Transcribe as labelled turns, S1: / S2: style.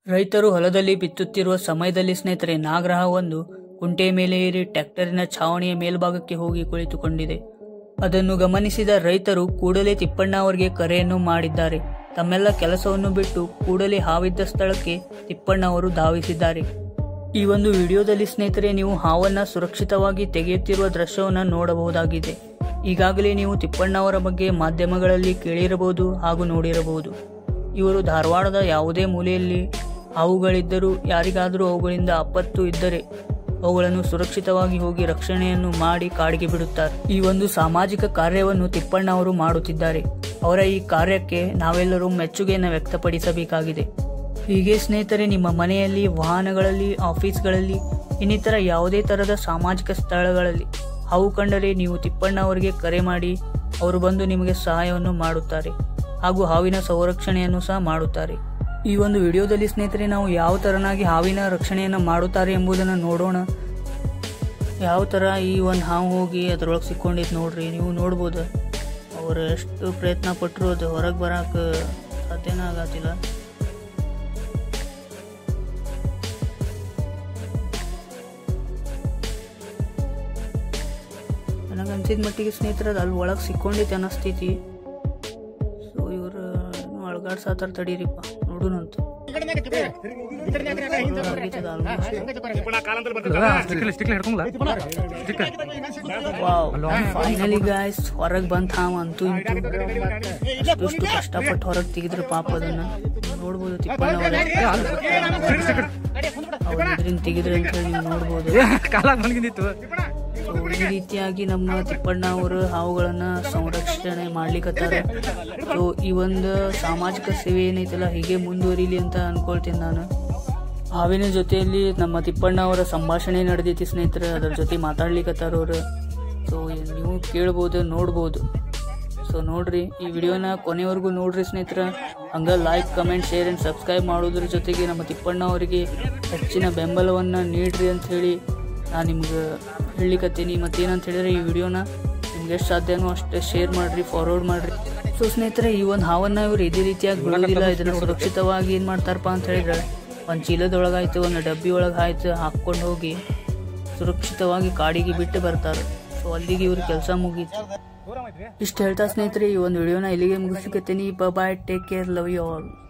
S1: ರೈತರು ಹೊಲದಲ್ಲಿ ಬಿತ್ತುತ್ತಿರುವ ಸಮಯದಲ್ಲಿ ಸ್ನೇಹಿತರೆ ನಾಗರಹ ಒಂದು ಕುಂಟೆ ಮೇಲೆ ಏರಿ ಟ್ರ್ಯಾಕ್ಟರಿನ ಛಾವಣಿಯ ಮೇಲ್ಭಾಗಕ್ಕೆ ಹೋಗಿ ಕುಳಿತುಕೊಂಡಿದೆ ಅದನ್ನು ಗಮನಿಸಿದ ರೈತರು ಕೂಡಲೇ ತಿಪ್ಪಣ್ಣ ಅವರಿಗೆ ಕರೆಯನ್ನು ಮಾಡಿದ್ದಾರೆ ತಮ್ಮೆಲ್ಲ ಕೆಲಸವನ್ನು ಬಿಟ್ಟು ಕೂಡಲೇ ಹಾವಿದ್ದ ಸ್ಥಳಕ್ಕೆ ತಿಪ್ಪಣ್ಣ ಅವರು ಧಾವಿಸಿದ್ದಾರೆ ಈ ಒಂದು ವಿಡಿಯೋದಲ್ಲಿ ಸ್ನೇಹಿತರೆ ನೀವು ಹಾವನ್ನ ಸುರಕ್ಷಿತವಾಗಿ ತೆಗೆಯುತ್ತಿರುವ ದೃಶ್ಯವನ್ನು ನೋಡಬಹುದಾಗಿದೆ ಈಗಾಗಲೇ ನೀವು ತಿಪ್ಪಣ್ಣ ಅವರ ಬಗ್ಗೆ ಮಾಧ್ಯಮಗಳಲ್ಲಿ ಕೇಳಿರಬಹುದು ಹಾಗೂ ನೋಡಿರಬಹುದು ಇವರು ಧಾರವಾಡದ ಯಾವುದೇ ಮೂಲೆಯಲ್ಲಿ ಹಾವುಗಳಿದ್ದರೂ ಯಾರಿಗಾದರೂ ಅವುಗಳಿಂದ ಆಪತ್ತು ಇದ್ದರೆ ಅವುಗಳನ್ನು ಸುರಕ್ಷಿತವಾಗಿ ಹೋಗಿ ರಕ್ಷಣೆಯನ್ನು ಮಾಡಿ ಕಾಡಿಗೆ ಬಿಡುತ್ತಾರೆ ಈ ಒಂದು ಸಾಮಾಜಿಕ ಕಾರ್ಯವನ್ನು ತಿಪ್ಪಣ್ಣ ಅವರು ಮಾಡುತ್ತಿದ್ದಾರೆ ಅವರ ಈ ಕಾರ್ಯಕ್ಕೆ ನಾವೆಲ್ಲರೂ ಮೆಚ್ಚುಗೆಯನ್ನು ವ್ಯಕ್ತಪಡಿಸಬೇಕಾಗಿದೆ ಹೀಗೆ ಸ್ನೇಹಿತರೆ ನಿಮ್ಮ ಮನೆಯಲ್ಲಿ ವಾಹನಗಳಲ್ಲಿ ಆಫೀಸ್ಗಳಲ್ಲಿ ಇನ್ನಿತರ ಯಾವುದೇ ತರಹದ ಸಾಮಾಜಿಕ ಸ್ಥಳಗಳಲ್ಲಿ ಹಾವು ಕಂಡರೆ ನೀವು ತಿಪ್ಪಣ್ಣ ಅವರಿಗೆ ಕರೆ ಮಾಡಿ ಅವರು ಬಂದು ನಿಮಗೆ ಸಹಾಯವನ್ನು ಮಾಡುತ್ತಾರೆ ಹಾಗೂ ಹಾವಿನ ಸಂರಕ್ಷಣೆಯನ್ನು ಸಹ ಮಾಡುತ್ತಾರೆ ಈ ಒಂದು ವಿಡಿಯೋದಲ್ಲಿ ಸ್ನೇಹಿತರೆ ನಾವು ಯಾವ ತರನಾಗಿ ಹಾವಿನ ರಕ್ಷಣೆಯನ್ನು ಮಾಡುತ್ತಾರೆ ಎಂಬುದನ್ನು ನೋಡೋಣ ಯಾವ ಥರ ಈ ಒಂದು ಹಾವು ಹೋಗಿ ಅದ್ರೊಳಗೆ ಸಿಕ್ಕೊಂಡಿದ್ದು ನೋಡ್ರಿ ನೀವು ನೋಡ್ಬೋದು ಅವ್ರು ಎಷ್ಟು ಪ್ರಯತ್ನ ಪಟ್ಟರು ಅದು ಹೊರಗೆ ಬರೋಕೆ ಸಾಧ್ಯನೇ ಆಗತ್ತಿಲ್ಲ ನನಗೆ ಅನ್ಸಿದ ಮಟ್ಟಿಗೆ ಸ್ನೇಹಿತರೆ ಅದು ಅಲ್ಲಿ ಒಳಗೆ ಸಿಕ್ಕೊಂಡಿತ್ತು ಅನ್ನಿಸ್ತೈತಿ ಸೊ ಇವರು ಅಳ್ಗಾಡ್ಸಾತಾರ ತಡೀರಿಪ್ಪ ನೋಡುನಂತ ಫೈನಲಿ ಗಾಯ್ಸ್ ಹೊರಗೆ ಬಂತ ಹಾವ ಅಂತೂ ಇಂತೂ ಅಷ್ಟು ಕಷ್ಟಪಟ್ಟು ಹೊರಗೆ ತೆಗಿದ್ರು ಪಾಪ ಅದನ್ನ ನೋಡ್ಬೋದು ತಿಪ್ಪಣ್ಣ ಇದರಿಂದ ತೆಗಿದ್ರೆ ಅಂತ ಹೇಳಿ ನೀವು ನೋಡ್ಬೋದು
S2: ಕಾಲಾಗ ಮಲಗಿಂದಿತ್ತು
S1: ಸೊ ಈ ರೀತಿಯಾಗಿ ನಮ್ಮ ತಿಪ್ಪಣ್ಣ ಅವರು ಹಾವುಗಳನ್ನ ಸಂರಕ್ಷಣೆ ಮಾಡ್ಲಿಕ್ಕತ್ತಾರ ಸೊ ಈ ಒಂದು ಸಾಮಾಜಿಕ ಸೇವೆ ಏನೈತಲ್ಲ ಹೀಗೆ ಮುಂದುವರಿಲಿ ಅಂತ ಅನ್ಕೊಳ್ತೀನಿ ನಾನು ಹಾವಿನ ಜೊತೆಯಲ್ಲಿ ನಮ್ಮ ತಿಪ್ಪಣ್ಣ ಅವರ ಸಂಭಾಷಣೆ ನಡೆದೈತಿ ಸ್ನೇಹಿತರೆ ಅದ್ರ ಜೊತೆ ಮಾತಾಡ್ಲಿಕ್ಕತ್ತಾರ ಅವರು ಸೊ ನೀವು ಕೇಳ್ಬೋದು ನೋಡ್ಬೋದು ಸೊ ನೋಡ್ರಿ ಈ ವಿಡಿಯೋನ ಕೊನೆವರೆಗೂ ನೋಡ್ರಿ ಸ್ನೇಹಿತರ ಹಂಗ like comment share and subscribe ಮಾಡೋದ್ರ ಜೊತೆಗೆ ನಮ್ಮ ತಿಪ್ಪಣ್ಣ ಅವರಿಗೆ ಹೆಚ್ಚಿನ ಬೆಂಬಲವನ್ನು ನೀಡ್ರಿ ಅಂತ ಹೇಳಿ ನಾನು ನಿಮ್ಗೆ ಹೇಳಲಿಕತ್ತೀನಿ ಮತ್ತೇನಂತ ಹೇಳಿದ್ರೆ ಈ ವಿಡಿಯೋನ ನಿಮ್ಗೆ ಎಷ್ಟು ಸಾಧ್ಯನೋ ಅಷ್ಟೇ ಶೇರ್ ಮಾಡಿರಿ ಫಾರ್ವರ್ಡ್ ಮಾಡಿರಿ ಸೊ ಸ್ನೇಹಿತರೆ ಈ ಒಂದು ಹಾವನ್ನು ಇವ್ರು ಇದೇ ರೀತಿಯಾಗಿ ಬಿಡೋದಿಲ್ಲ ಇದನ್ನು ಸುರಕ್ಷಿತವಾಗಿ ಏನು ಮಾಡ್ತಾರಪ್ಪ ಅಂತ ಹೇಳಿದ್ರೆ ಒಂದು ಚೀಲದೊಳಗಾಯ್ತು ಒಂದು ಡಬ್ಬಿ ಒಳಗೆ ಆಯ್ತು ಹಾಕ್ಕೊಂಡು ಹೋಗಿ ಸುರಕ್ಷಿತವಾಗಿ ಕಾಡಿಗೆ ಬಿಟ್ಟು ಬರ್ತಾರೆ ಸೊ ಅಲ್ಲಿಗೆ ಇವ್ರ ಕೆಲಸ ಮುಗೀತು ಇಷ್ಟು ಹೇಳ್ತಾ ಸ್ನೇಹಿತರೆ ಈ ಒಂದು ವಿಡಿಯೋನ ಇಲ್ಲಿಗೆ ಮುಗಿಸ್ಲಿಕ್ಕತ್ತೀನಿ bye take care love you all